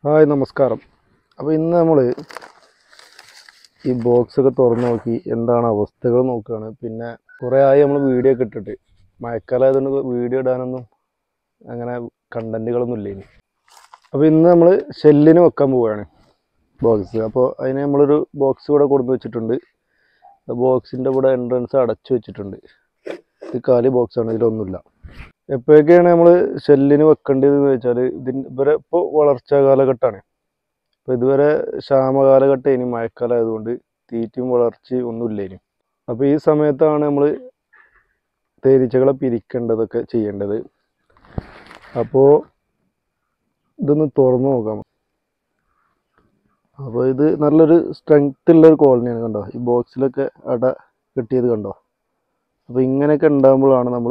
hi നമസ്കാരം അപ്പോൾ ഇന്ന് നമ്മൾ ഈ ബോക്സ് ഒക്കെ തുറന്ന് നോക്കി എന്താണ് അവസ്ഥകൾ നോക്കുകയാണ് പിന്നെ കുറേ ആയി നമ്മൾ വീഡിയോ ഒക്കെ ഇട്ടിട്ട് മഴക്കാലം ആയതുകൊണ്ട് വീഡിയോ ഇടാനൊന്നും അങ്ങനെ കണ്ടന്റുകളൊന്നും ഇല്ല ഇനി അപ്പോൾ ഇന്ന് നമ്മൾ ഷെല്ലിന് വെക്കാൻ പോവുകയാണ് ബോക്സ് അപ്പോൾ അതിന് നമ്മളൊരു ബോക്സ് കൂടെ കൊടുത്ത് വെച്ചിട്ടുണ്ട് ബോക്സിൻ്റെ കൂടെ എൻട്രൻസ് അടച്ചു വെച്ചിട്ടുണ്ട് ഇത് കാലി ബോക്സാണ് ഇതിലൊന്നുമില്ല എപ്പോഴൊക്കെയാണ് നമ്മൾ ഷെല്ലിന് വെക്കേണ്ടതെന്ന് വെച്ചാൽ ഇതിന് ഇവരെ ഇപ്പോൾ വളർച്ചാ കാലഘട്ടമാണ് അപ്പോൾ ഇതുവരെ ക്ഷാമകാലഘട്ടം ഇനി മഴക്കാലം ആയതുകൊണ്ട് തീറ്റയും വളർച്ചയും ഒന്നുമില്ല ഇനി അപ്പോൾ ഈ സമയത്താണ് നമ്മൾ തേനീച്ചകളെ പിരിക്കേണ്ടതൊക്കെ ചെയ്യേണ്ടത് അപ്പോൾ ഇതൊന്ന് തുറന്നു നോക്കാം അപ്പോൾ ഇത് നല്ലൊരു സ്ട്രെങ്ത് ഉള്ള ഒരു കോളനിയാണ് കണ്ടോ ഈ ബോക്സിലൊക്കെ അട കെട്ടിയത് കണ്ടോ അപ്പോൾ ഇങ്ങനെയൊക്കെ ഉണ്ടാകുമ്പോഴാണ് നമ്മൾ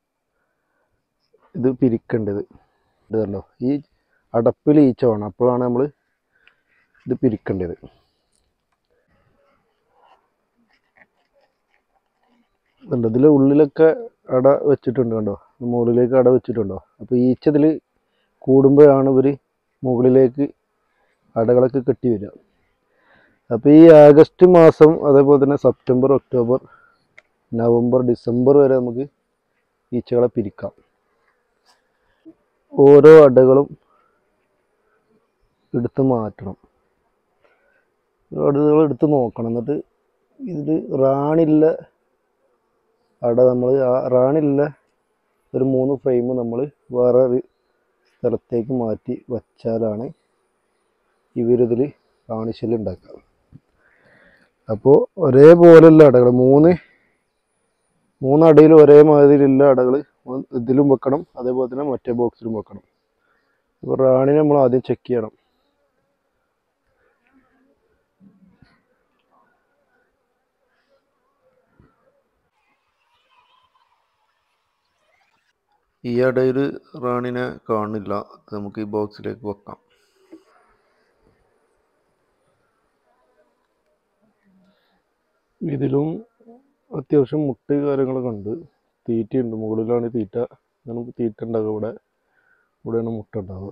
ഇത് പിരിക്കേണ്ടത് ഇത് കണ്ടോ ഈ അടപ്പിൽ ഈച്ച വേണം അപ്പോഴാണ് നമ്മൾ ഇത് പിരിക്കേണ്ടത് കണ്ടോ ഇതിൽ ഉള്ളിലൊക്കെ അട വെച്ചിട്ടുണ്ട് കണ്ടോ മുകളിലേക്ക് അട വെച്ചിട്ടുണ്ടോ അപ്പോൾ ഈച്ച ഇതിൽ കൂടുമ്പോഴാണ് ഇവർ മുകളിലേക്ക് അടകളൊക്കെ കെട്ടി വരിക അപ്പോൾ ഈ ആഗസ്റ്റ് മാസം അതേപോലെ തന്നെ സെപ്റ്റംബർ ഒക്ടോബർ നവംബർ ഡിസംബർ വരെ നമുക്ക് ഈച്ചകളെ പിരിക്കാം ഓരോ അടകളും എടുത്ത് മാറ്റണം അടകൾ എടുത്ത് നോക്കണം എന്നിട്ട് ഇതിൽ റാണില്ല അട നമ്മൾ ആ റാണില്ല ഒരു മൂന്ന് ഫ്രെയിം നമ്മൾ വേറെ ഒരു സ്ഥലത്തേക്ക് മാറ്റി വച്ചാലാണ് ഇവരിതിൽ റാണിശല്യം ഉണ്ടാക്കുക അപ്പോൾ ഒരേപോലെയുള്ള അടകൾ മൂന്ന് മൂന്ന് അടയിൽ ഒരേ മാതിരിയുള്ള അടകൾ ഇതിലും വെക്കണം അതേപോലെ തന്നെ മറ്റേ ബോക്സിലും വെക്കണം അപ്പോൾ റാണിനെ നമ്മൾ ആദ്യം ചെക്ക് ചെയ്യണം ഈ ഇടയിൽ റാണിനെ കാണില്ല അത് നമുക്ക് ഈ ബോക്സിലേക്ക് വെക്കാം ഇതിലും അത്യാവശ്യം മുട്ട കാര്യങ്ങളൊക്കെ ഉണ്ട് തീറ്റയുണ്ട് മുകളിലാണ് തീറ്റ നമുക്ക് തീറ്റ ഉണ്ടാകുക ഇവിടെ ഇവിടെയാണ് മുട്ട ഉണ്ടാവുക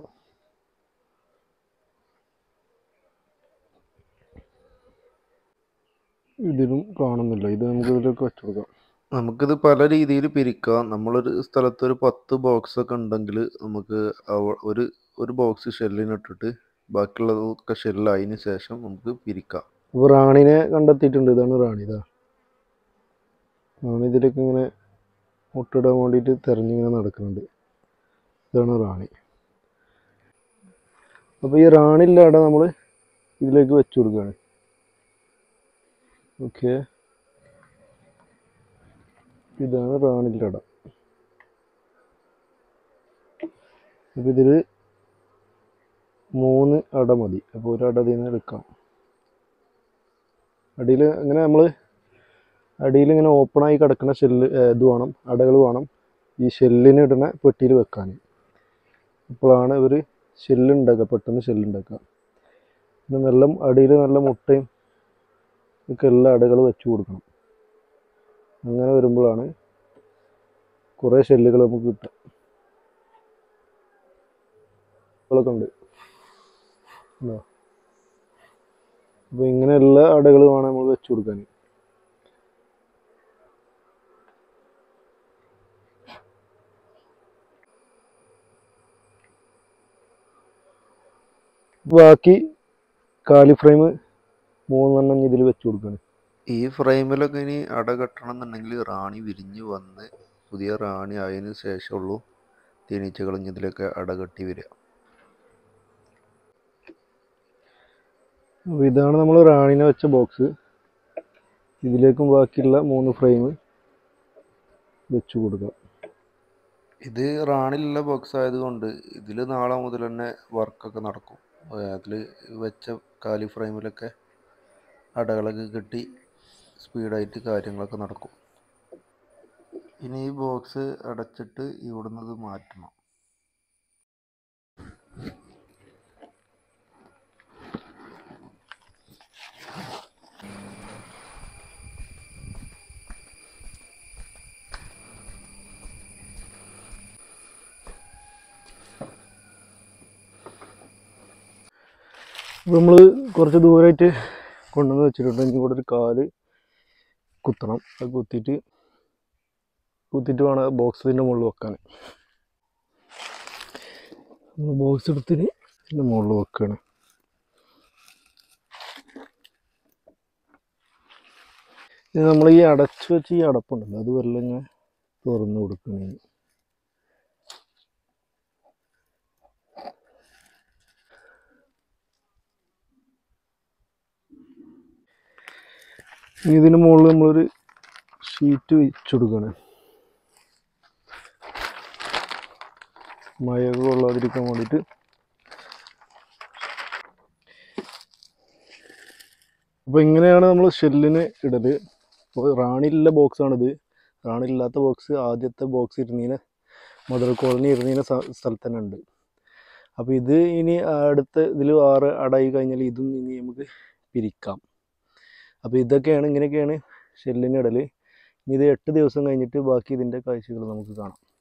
ഇതിലും കാണുന്നില്ല ഇത് നമുക്ക് ഇതിലേക്ക് വെച്ചു കൊടുക്കാം നമുക്കിത് പല രീതിയിൽ പിരിക്കാം നമ്മളൊരു സ്ഥലത്ത് ഒരു പത്ത് ബോക്സ് ഒക്കെ ഉണ്ടെങ്കിൽ നമുക്ക് അവ- ഒരു ഒരു ബോക്സ് ഷെല്ലിനിട്ടിട്ട് ബാക്കിയുള്ളതൊക്കെ ഷെല്ലായതിന് ശേഷം നമുക്ക് പിരിക്കാം ഇപ്പോൾ റാണിനെ കണ്ടെത്തിയിട്ടുണ്ട് ഇതാണ് റാണി ഇതാ റാണി ഇതിലേക്ക് ഇങ്ങനെ മുട്ടിടാൻ വേണ്ടിയിട്ട് തിരഞ്ഞിങ്ങനെ നടക്കുന്നുണ്ട് ഇതാണ് റാണി അപ്പോൾ ഈ റാണില്ലാടെ നമ്മൾ ഇതിലേക്ക് വെച്ചു കൊടുക്കുകയാണ് ഓക്കെ ഇതാണ് റാണില്ലട അപ്പോൾ ഇതിൽ മൂന്ന് അട മതി അപ്പോൾ ഒരു അട ഇതിൽ നിന്ന് എടുക്കാം അടിയിൽ ഇങ്ങനെ നമ്മൾ അടിയിൽ ഇങ്ങനെ ഓപ്പണായി കിടക്കുന്ന ഷെല്ല് ഇത് വേണം അടകൾ വേണം ഈ ഷെല്ലിന് ഇടുന്ന പെട്ടിയിൽ വെക്കാൻ അപ്പോഴാണ് ഇവർ ഷെല്ലുണ്ടാക്കുക പെട്ടെന്ന് ഷെല്ലുണ്ടാക്കുക പിന്നെ നല്ല അടിയിൽ നല്ല മുട്ടയും ഒക്കെ എല്ലാ അടകൾ വെച്ച് കൊടുക്കണം അങ്ങനെ വരുമ്പോഴാണ് കുറേ ഷെല്ലുകൾ നമുക്ക് കിട്ടുക കളൊക്കെ ഉണ്ട് ഉണ്ടോ അപ്പോൾ ഇങ്ങനെയുള്ള അടകൾ വേണം നമ്മൾ വെച്ച് കൊടുക്കാൻ ബാക്കി കാലി ഫ്രെയിം മൂന്നെണ്ണം ഇതിൽ വെച്ച് കൊടുക്കണം ഈ ഫ്രെയിമിലൊക്കെ ഇനി അട കെട്ടണം എന്നുണ്ടെങ്കിൽ റാണി വിരിഞ്ഞ് വന്ന് പുതിയ റാണി ആയതിനു ശേഷമുള്ളൂ തേനീച്ചകൾ ഇനി ഇതിലൊക്കെ അട കെട്ടി വരിക അപ്പോൾ ഇതാണ് നമ്മൾ റാണിനെ വെച്ച ബോക്സ് ഇതിലേക്കും ബാക്കിയുള്ള മൂന്ന് ഫ്രെയിം വെച്ച് കൊടുക്കുക ഇത് റാണിലുള്ള ബോക്സ് ആയതുകൊണ്ട് ഇതിൽ നാളെ മുതൽ തന്നെ വർക്കൊക്കെ നടക്കും അതിൽ വെച്ച കാലി ഫ്രെയിമിലൊക്കെ അടകളൊക്കെ കിട്ടി സ്പീഡായിട്ട് കാര്യങ്ങളൊക്കെ നടക്കും ഇനി ഈ ബോക്സ് അടച്ചിട്ട് ഇവിടുന്ന് ഇത് മാറ്റണം അപ്പോൾ നമ്മൾ കുറച്ച് ദൂരമായിട്ട് കൊണ്ടുവന്ന് വെച്ചിട്ടുണ്ട് ഇനി കൂടെ ഒരു കാല് കുത്തണം അത് കുത്തിയിട്ട് കുത്തിയിട്ട് വേണം ബോക്സ് ഇതിൻ്റെ മുകളിൽ വെക്കാൻ ബോക്സ് എടുത്തിന് ഇതിൻ്റെ മുകളിൽ വെക്കുകയാണ് ഇത് നമ്മൾ ഈ അടച്ചു വെച്ച് ഈ അടപ്പുണ്ടല്ലോ അത് വെള്ളം ഇങ്ങനെ തുറന്ന് കൊടുക്കണേ ഇനി ഇതിന് മുകളിൽ നമ്മളൊരു ഷീറ്റ് വെച്ച് കൊടുക്കുകയാണ് മഴയൊക്കെ കൊള്ളാതിരിക്കാൻ വേണ്ടിയിട്ട് അപ്പോൾ ഇങ്ങനെയാണ് നമ്മൾ ഷെല്ലിന് ഇടല് അപ്പോൾ റാണിയിലുള്ള ബോക്സാണിത് റാണിയില്ലാത്ത ബോക്സ് ആദ്യത്തെ ബോക്സ് ഇരുന്നീന മദർ കോളനി ഇരുന്നീന സ്ഥ- സ്ഥലത്ത് തന്നെ ഉണ്ട് അപ്പോൾ ഇത് ഇനി അടുത്ത ഇതിൽ ആറ് അടായി കഴിഞ്ഞാൽ ഇതും ഇനി നമുക്ക് പിരിക്കാം അപ്പോൾ ഇതൊക്കെയാണ് ഇങ്ങനെയൊക്കെയാണ് ഷെല്ലിന് ഇടൽ ഇനി ഇത് എട്ട് ദിവസം കഴിഞ്ഞിട്ട് ബാക്കി ഇതിൻ്റെ കാഴ്ചകൾ നമുക്ക് കാണാം